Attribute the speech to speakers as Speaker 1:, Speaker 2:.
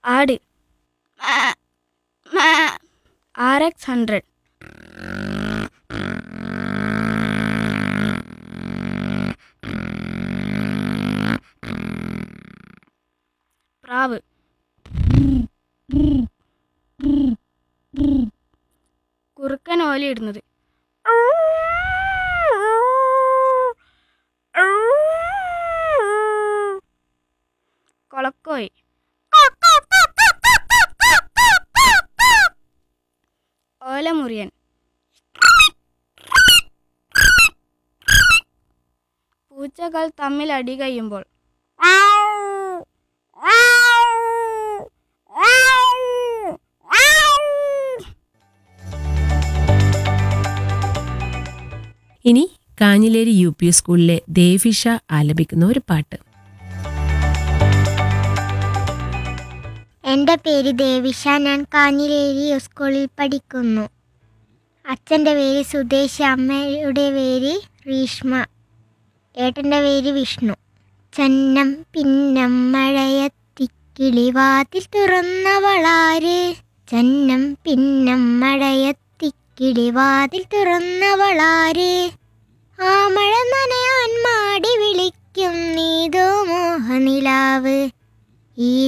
Speaker 1: ആട് R X hundred പ്രാവ് കുറുക്കൻ ഓലയിടുന്നത് കൊളക്കോയ് ഓലമുറിയൻ പൂച്ചകൾ തമ്മിൽ അടി കഴിയുമ്പോൾ
Speaker 2: ഇനി കാഞ്ഞിലേരി യു പി സ്കൂളിലെ ദേവിഷ ആലപിക്കുന്ന ഒരു പാട്ട്
Speaker 3: എൻ്റെ പേര് ദേവിഷ ഞാൻ കാഞ്ഞിലേരി സ്കൂളിൽ പഠിക്കുന്നു അച്ഛൻ്റെ പേര് സുദേശ് അമ്മയുടെ പേര് റീഷ്മ ഏട്ടൻ്റെ പേര് വിഷ്ണു ചന്നം പിന്നം മഴയത്തിക്കിളിവാതിൽ തുറന്നവളാര് ചന്നം പിന്നം മഴയത്തിക്കിളിവാതിൽ തുറന്നവളാര് ആ മഴ നനയാൻ മാടി വിളിക്കും നീതോ മോഹനിലാവ് ഈ